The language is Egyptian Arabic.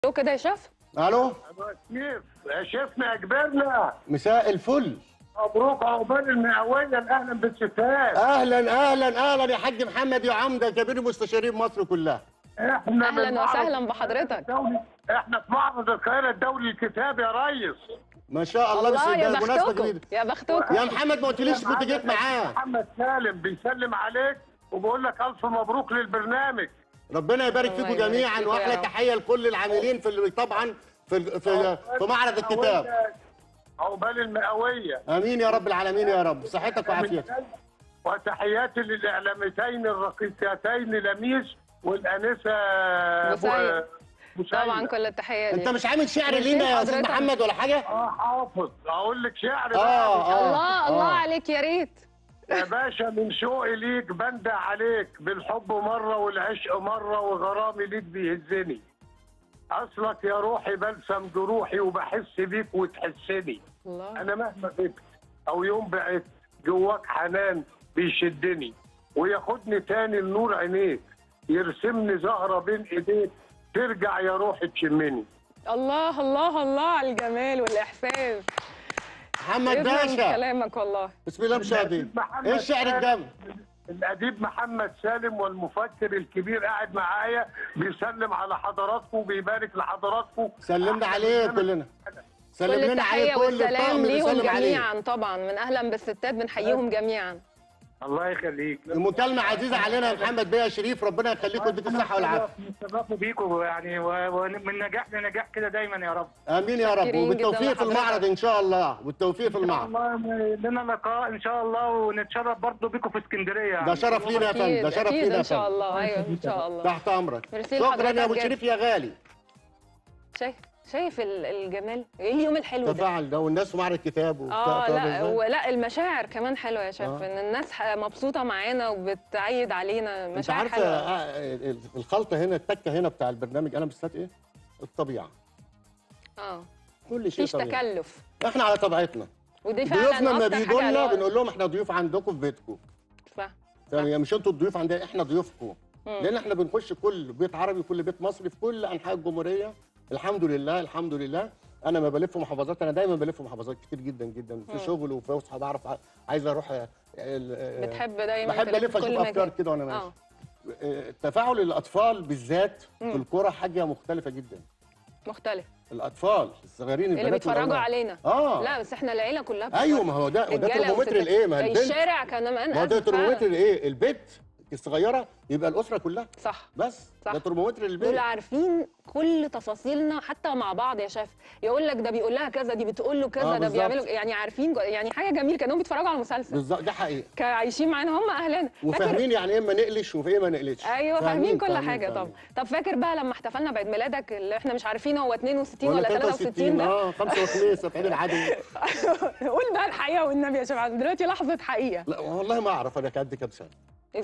لو كده يا شيف الو كيف يا شيفنا كبرنا مساء الفل مبروك عقبال المئويه الاهلا بالستات اهلا اهلا اهلا يا حاج محمد يا عمده كبير مستشارين مصر كلها احنا أهلاً من معرض وسهلاً بحضرتك. الدولي احنا في معرض القاهره الدولي للكتاب يا ريس ما شاء الله الله بس يا ده مناسبه بختكم جديده يا بختكم يا محمد ما قلتليش كنت جيت معاه محمد سالم بيسلم عليك وبقول لك الف مبروك للبرنامج ربنا يبارك الله فيكم يبارك جميعا فيكم يا واحلى رب. تحيه لكل العاملين في ال- طبعا في ال- في في معرض الكتاب عقبال المئويه امين يا رب العالمين يا رب صحتك وعافيتك وتحياتي للاعلامتين الرقيقتين لميس والانسه مسيب. مسيب. طبعا كل التحيه انت ليك. مش عامل شعر ميرسي لينا يا استاذ حضرتك. محمد ولا حاجه اه حافظ اقول لك شعر اه بقى. اه الله الله آه. عليك يا ريت يا باشا من شوقي ليك بندع عليك بالحب مرة والعشق مرة وغرامي ليك بيهزني أصلك يا روحي بلسم جروحي وبحس بيك وتحسني الله أنا مهما غبت أو يوم بعدت جواك حنان بيشدني وياخدني تاني لنور عينيك يرسمني زهرة بين إيديك ترجع يا روحي تشمني الله الله الله على الجمال والاحساس محمد يسلم باشا كلامك والله بسم الله مشاهدين محمد ايه الشعر سالم. الجامد الأديب محمد سالم والمفكر الكبير قاعد معايا بيسلم على حضراتكم وبيبارك لحضراتكم سلمنا أحلى عليه برنامج. كلنا كل سلمنا عليه التحيه كل والسلام الطقم ليهم بيسلم عليه جميعا طبعا من اهلا بالستات بنحييهم جميعا الله يخليك المكالمة عزيزة علينا يا محمد بيه شريف ربنا يخليكم ويديك الصحة والعافية نتشرفوا بيكم يعني و- ومن نجاح لنجاح كده دايما يا رب آمين يا رب شاكرين وبالتوفيق جداً في المعرض لحضرتك. إن شاء الله والتوفيق في المعرض الله لنا لقاء ان شاء الله ونتشرف برضه بيكم في اسكندريه يعني. ده شرف لينا يا فندم اكيد ده شرف اكيد لينا يا ان شاء فندم الله ايوه ان شاء الله تحت أمرك ميرسي شكرا لحضرتك يا أبو جدا. شريف يا غالي شايف شايف ال- الجمال ايه اليوم الحلو ده تفاعل ده والناس في معرض الكتاب وبتاع اه فاهم لا إزاي؟ ولا المشاعر كمان حلوه يا شيف آه. ان الناس ح- مبسوطه معانا وبتعيد علينا أنت مشاعر عارفة حلوه آه، الخلطة هنا التكة هنا بتاع البرنامج أنا بالذات إيه؟ الطبيعة اه كل شيء مفيش طبيعي تكلف إحنا على طبيعتنا ودي فعلا ضيوفنا لما أكتر بيجوا حاجة لنا اللي هو- بنقول لهم إحنا ضيوف عندكم في بيتكم صح فاهم يعني مش انتوا الضيوف عندنا احنا ضيوفكم مم. لان احنا بنخش كل بيت عربي كل بيت مصري في كل انحاء الجمهوريه الحمد لله الحمد لله انا ما بلف محافظات انا دايما بلف محافظات كتير جدا جدا في مم. شغل وفي فسحه بعرف ع- عايز اروح آه، ال- آه، بتحب دايما بحب تلف الف في اشوف كل افكار مكان. كده وانا ماشي اه آه، تفاعل الاطفال بالذات في مم. الكوره حاجه مختلفه جدا مختلف الاطفال الصغيرين اللي البنات بيتفرجوا والأولاد. علينا اه لا بس احنا العيله كلها بتتفرج. ايوه ما هو ده وده رجالة ترمومتر وستات. الايه ما البنت الشارع كمان ما هو ده أسف ترمومتر فعلا. الايه البيت الصغيره يبقى الاسره كلها صح بس صح. ده ترمومتر البيت دول عارفين كل تفاصيلنا حتى مع بعض يا شيف يقول لك ده بيقول لها كذا دي بتقول له كذا آه، ده بالظبط. بيعملوا يعني عارفين يعني حاجه جميله كانهم بيتفرجوا على مسلسل بالظبط ده حقيقي كانوا عايشين معانا هم اهلنا فاكر وفاهمين يعني ايه ما نقلش وفي ايه ما نقلش ايوه فاهمين كل فاهمين، حاجه فاهمين. طب طب فاكر بقى لما احتفلنا بعيد ميلادك اللي احنا مش عارفين هو 62 ولا 63 ده اه 65 70 العادي قول بقى الحقيقه والنبي يا شباب دلوقتي لحظه حقيقه لا والله ما اعرف انا كان عندي كام سنه